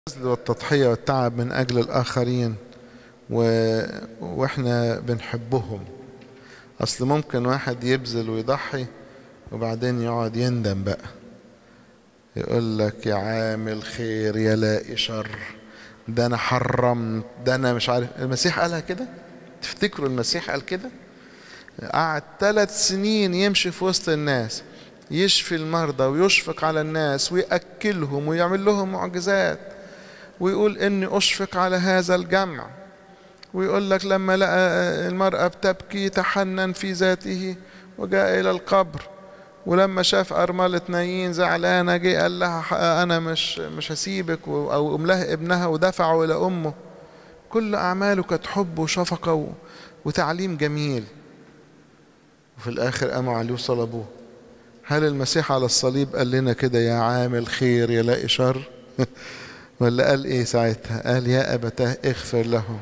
البذل والتضحية والتعب من أجل الآخرين و... وإحنا بنحبهم أصل ممكن واحد يبذل ويضحي وبعدين يقعد يندم بقى يقول لك يا عامل خير يا لاقي شر ده أنا حرمت ده أنا مش عارف المسيح قالها كده تفتكروا المسيح قال كده قعد ثلاث سنين يمشي في وسط الناس يشفي المرضى ويشفق على الناس ويأكلهم ويعمل لهم معجزات ويقول إني أشفق على هذا الجمع ويقول لك لما لقى المرأة بتبكي تحنن في ذاته وجاء إلى القبر ولما شاف أرملة نايين زعلانة جه قال لها أنا مش مش هسيبك أو أملها ابنها ودفعه إلى أمه كل أعماله كانت حب وشفقة وتعليم جميل وفي الآخر قاموا عليه وصلبوه هل المسيح على الصليب قال لنا كده يا عامل خير يا لاقي شر ولا قال ايه ساعتها قال يا أبتاه اغفر لهم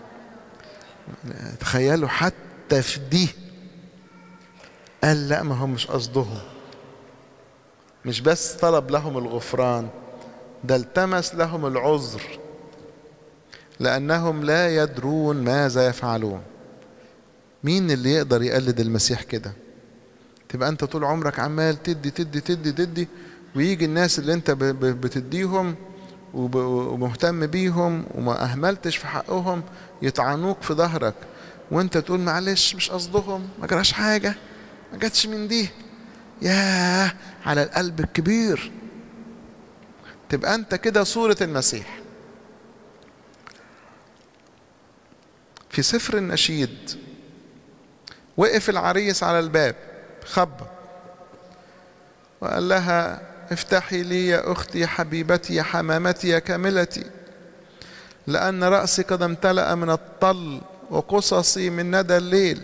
تخيلوا حتى في دي قال لا ما هم مش قصدهم مش بس طلب لهم الغفران ده التمس لهم العذر لأنهم لا يدرون ماذا يفعلون مين اللي يقدر يقلد المسيح كده تبقى انت طول عمرك عمال تدي تدي تدي تدي ويجي الناس اللي انت بتديهم ومهتم بيهم وما اهملتش في حقهم يطعنوك في ظهرك وانت تقول معلش مش قصدهم ما جراش حاجه ما جاتش من دي ياه على القلب الكبير تبقى انت كده صوره المسيح في سفر النشيد وقف العريس على الباب خبط وقال لها افتحي لي يا أختي يا حبيبتي يا حمامتي يا كاملتي لأن رأسي قد امتلأ من الطل وقصصي من ندى الليل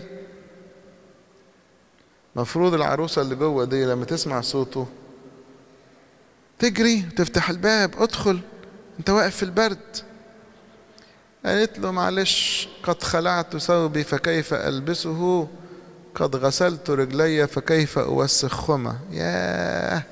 مفروض العروسة اللي جوه دي لما تسمع صوته تجري تفتح الباب ادخل انت واقف في البرد قالت له معلش قد خلعت ثوبي فكيف ألبسه قد غسلت رجلي فكيف أوسخهما ياه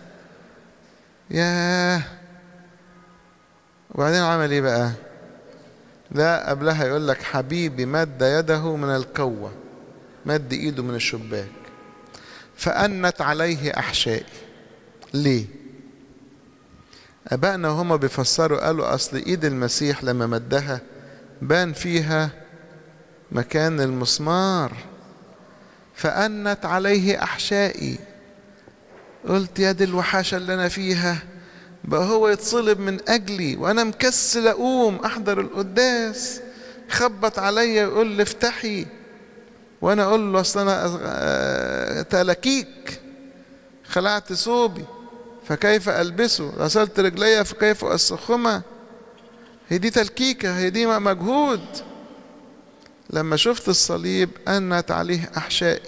ياه وبعدين عمل ايه بقى لا قبلها يقول لك حبيبي مد يده من القوة مد ايده من الشباك فأنت عليه أحشائي ليه أبائنا وهما بيفسروا قالوا أصل إيد المسيح لما مدها بان فيها مكان المسمار فأنت عليه أحشائي قلت يا دي الوحاشة اللي أنا فيها بقى هو يتصلب من أجلي وأنا مكسل أقوم أحضر القداس خبط عليا يقول لي افتحي وأنا أقول له أصل أنا تلكيك خلعت ثوبي فكيف ألبسه غسلت رجلي فكيف أسخهما هي دي تلكيكة هي دي مجهود لما شفت الصليب أنت عليه أحشائي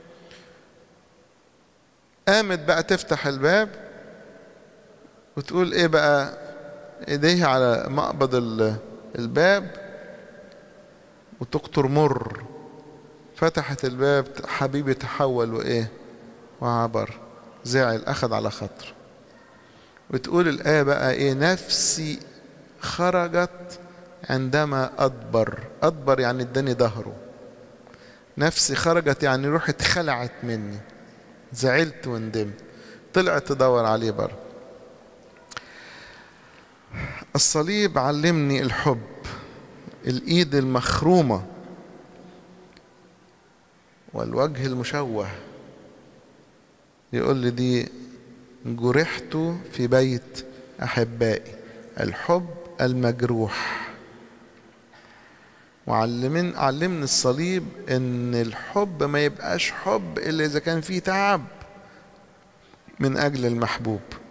قامت بقى تفتح الباب وتقول ايه بقى ايديها على مقبض الباب وتقطر مر فتحت الباب حبيبي تحول وايه وعبر زعل اخذ على خاطر وتقول الآية بقى ايه نفسي خرجت عندما أدبر أدبر يعني اداني ظهره نفسي خرجت يعني روحي اتخلعت مني زعلت وندمت طلعت تدور عليه بره الصليب علمني الحب الايد المخرومه والوجه المشوه يقول لي دي جرحت في بيت احبائي الحب المجروح وعلمن علمني الصليب ان الحب ما يبقاش حب الا اذا كان فيه تعب من اجل المحبوب